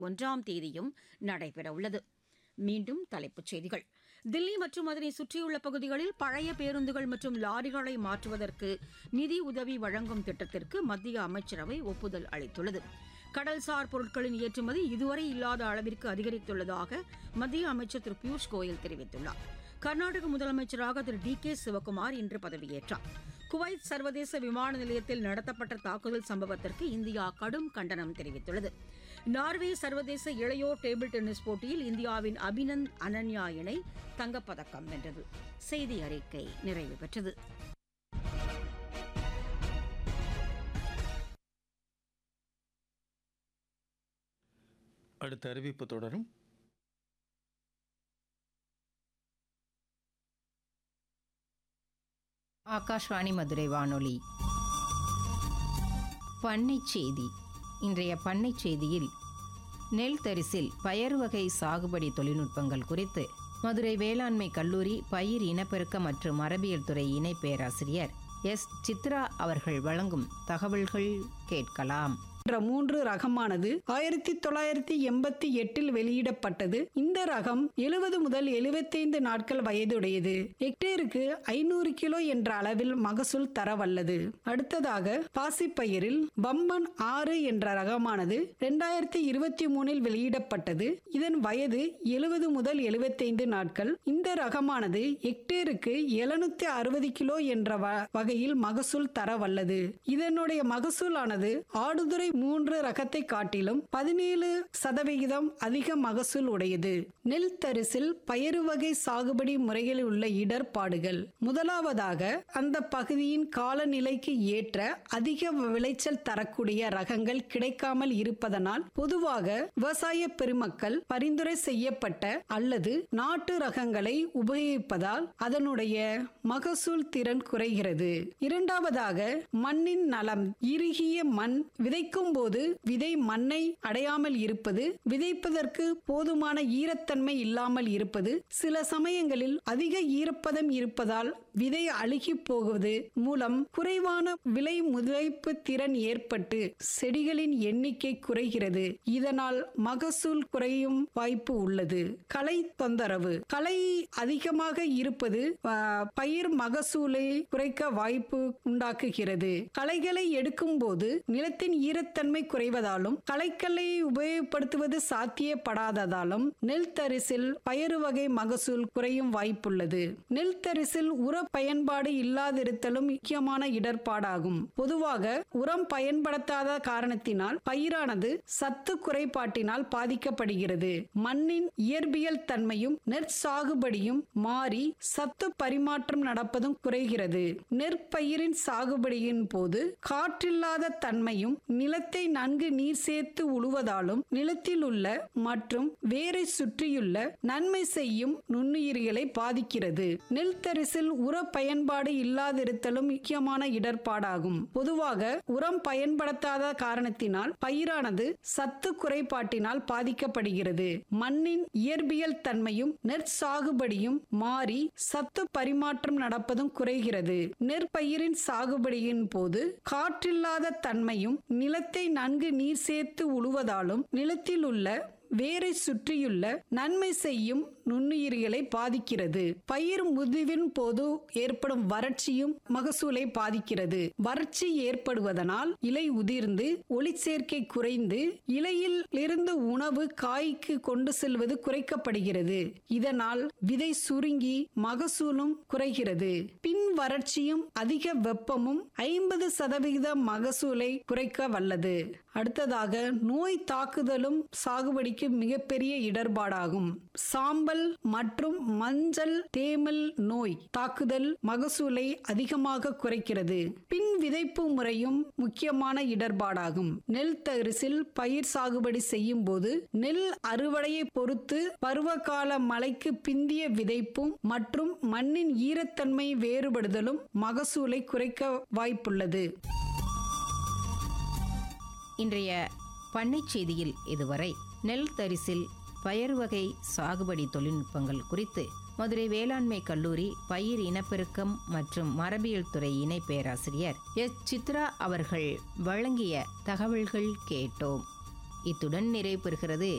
ஒன்றாம் தேதியும் நடைபெறவுள்ளது மீண்டும் தலைப்புச் செய்திகள் தில்லி மற்றும் அதனை சுற்றியுள்ள பகுதிகளில் பழைய பேருந்துகள் மற்றும் லாரிகளை மாற்றுவதற்கு நிதி உதவி வழங்கும் திட்டத்திற்கு மத்திய அமைச்சரவை ஒப்புதல் அளித்துள்ளது கடல்சார் பொருட்களின் ஏற்றுமதி இதுவரை இல்லாத அளவிற்கு அதிகரித்துள்ளதாக மத்திய அமைச்சர் திரு பியூஷ் கோயல் தெரிவித்துள்ளார் கர்நாடக முதலமைச்சராக திரு டி கே சிவக்குமார் இன்று பதவியேற்றார் குவைத் சர்வதேச விமான நிலையத்தில் நடத்தப்பட்ட தாக்குதல் சம்பவத்திற்கு இந்தியா கடும் கண்டனம் தெரிவித்துள்ளது நார்வே சர்வதேச இளையோர் டேபிள் டென்னிஸ் போட்டியில் இந்தியாவின் அபினந்த் அனன்யா இணை தங்கப்பதக்கம் வென்றது செய்தி அறிக்கை நிறைவு பெற்றது அடுத்த அறிவிப்பு தொடரும் ஆகாஷ்வாணி மதுரை வானொலி பண்ணைச் செய்தி இன்றைய பண்ணைச் செய்தியில் நெல் தரிசில் பயறு வகை சாகுபடி தொழில்நுட்பங்கள் குறித்து மதுரை வேளாண்மை கல்லூரி பயிர் இனப்பெருக்க மற்றும் மரபியல் துறை இணை பேராசிரியர் எஸ் சித்ரா அவர்கள் வழங்கும் தகவல்கள் கேட்கலாம் என்ற மூன்று ரகமானது ஆயிரத்தி தொள்ளாயிரத்தி எண்பத்தி எட்டில் வெளியிடப்பட்டது இந்த ரகம் எழுபது முதல் எழுபத்தைந்து நாட்கள் வயதுடையது ஹெக்டேருக்கு ஐநூறு கிலோ என்ற அளவில் மகசூல் தரவல்லது அடுத்ததாக பாசிப்பயிரில் பம்பன் ஆறு என்ற ரகமானது இரண்டாயிரத்தி இருபத்தி மூணில் வெளியிடப்பட்டது இதன் வயது எழுபது முதல் எழுபத்தைந்து நாட்கள் இந்த ரகமானது ஹெக்டேருக்கு எழுநூத்தி அறுபது கிலோ என்ற வ- வகையில் மகசூல் தரவல்லது இதனுடைய மகசூலானது ஆடுதுறை மூன்று ரகத்தை காட்டிலும் பதினேழு சதவிகிதம் அதிக மகசூல் உடையது நெல் தரிசில் பயறு வகை சாகுபடி முறைகளில் உள்ள இடர்பாடுகள் முதலாவதாக அந்த பகுதியின் காலநிலைக்கு ஏற்ற அதிக விளைச்சல் தரக்கூடிய ரகங்கள் கிடைக்காமல் இருப்பதனால் பொதுவாக விவசாய பெருமக்கள் பரிந்துரை செய்யப்பட்ட அல்லது நாட்டு ரகங்களை உபயோகிப்பதால் அதனுடைய மகசூல் திறன் குறைகிறது இரண்டாவதாக மண்ணின் நலம் இறுகிய மண் விதைக்கும் போது விதை மண்ணை அடையாமல் இருப்பது விதைப்பதற்கு போதுமான ஈரத்தன்மை இல்லாமல் இருப்பது சில சமயங்களில் அதிக ஈரப்பதம் இருப்பதால் விதை அழுகி போகுவது மூலம் குறைவான விலை முதலைப்பு திறன் ஏற்பட்டு செடிகளின் எண்ணிக்கை குறைகிறது இதனால் மகசூல் குறையும் வாய்ப்பு உள்ளது களை தொந்தரவு களை அதிகமாக இருப்பது ஆ, பயிர் மகசூலை குறைக்க வாய்ப்பு உண்டாக்குகிறது களைகளை எடுக்கும் போது நிலத்தின் ஈரத்தன்மை குறைவதாலும் களைக்கல்லை உபயோகப்படுத்துவது சாத்தியப்படாததாலும் நெல் தரிசில் பயறு வகை மகசூல் குறையும் வாய்ப்புள்ளது நெல் தரிசில் உர பயன்பாடு இல்லாதிருத்தலும் முக்கியமான இடர்பாடாகும் பொதுவாக உரம் பயன்படுத்தாத காரணத்தினால் பயிரானது சத்து குறைபாட்டினால் பாதிக்கப்படுகிறது மண்ணின் இயற்பியல் தன்மையும் நெற்சாகுபடியும் மாறி சத்து பரிமாற்றம் நடப்பதும் குறைகிறது நெற்பயிரின் சாகுபடியின் போது காற்றில்லாத தன்மையும் நிலத்தை நன்கு நீர் சேர்த்து உழுவதாலும் நிலத்தில் உள்ள மற்றும் வேரை சுற்றியுள்ள நன்மை செய்யும் நுண்ணுயிரிகளை பாதிக்கிறது நெல் தரிசில் உர பயன்பாடு இல்லாதிருத்தலும் முக்கியமான இடர்பாடாகும் பொதுவாக உரம் பயன்படுத்தாத காரணத்தினால் பயிரானது சத்து குறைபாட்டினால் பாதிக்கப்படுகிறது மண்ணின் இயற்பியல் தன்மையும் நெற்சாகுபடியும் மாறி சத்து பரிமாற்றம் நடப்பதும் குறைகிறது நெற்பயிரின் சாகுபடியின் போது காற்றில்லாத தன்மையும் நிலத்தை நன்கு நீர் சேர்த்து உழுவதாலும் நிலத்தில் உள்ள வேரை சுற்றியுள்ள நன்மை செய்யும் நுண்ணுயிரிகளை பாதிக்கிறது பயிர் முதிர்வின் போது ஏற்படும் வறட்சியும் மகசூலை பாதிக்கிறது வறட்சி ஏற்படுவதனால் இலை உதிர்ந்து ஒளிச்சேர்க்கை குறைந்து இலையில் இருந்து உணவு காய்க்கு கொண்டு செல்வது குறைக்கப்படுகிறது இதனால் விதை சுருங்கி மகசூலும் குறைகிறது பின் வறட்சியும் அதிக வெப்பமும் ஐம்பது சதவிகித மகசூலை குறைக்க வல்லது அடுத்ததாக நோய் தாக்குதலும் சாகுபடிக்கு மிகப்பெரிய இடர்பாடாகும் சாம்பல் மற்றும் மஞ்சள் தேமல் நோய் தாக்குதல் மகசூலை அதிகமாக குறைக்கிறது பின் விதைப்பு முறையும் முக்கியமான இடர்பாடாகும் நெல் தரிசில் பயிர் சாகுபடி செய்யும் போது நெல் அறுவடையை பொறுத்து பருவகால மழைக்கு பிந்திய விதைப்பும் மற்றும் மண்ணின் ஈரத்தன்மை வேறுபடுதலும் மகசூலை குறைக்க வாய்ப்புள்ளது இன்றைய பண்ணைச் செய்தியில் இதுவரை நெல் தரிசில் பயறு வகை சாகுபடி தொழில்நுட்பங்கள் குறித்து மதுரை வேளாண்மை கல்லூரி பயிர் இனப்பெருக்கம் மற்றும் மரபியல் துறை இணை பேராசிரியர் எஸ் சித்ரா அவர்கள் வழங்கிய தகவல்கள் கேட்டோம் இத்துடன் நிறைவு பெறுகிறது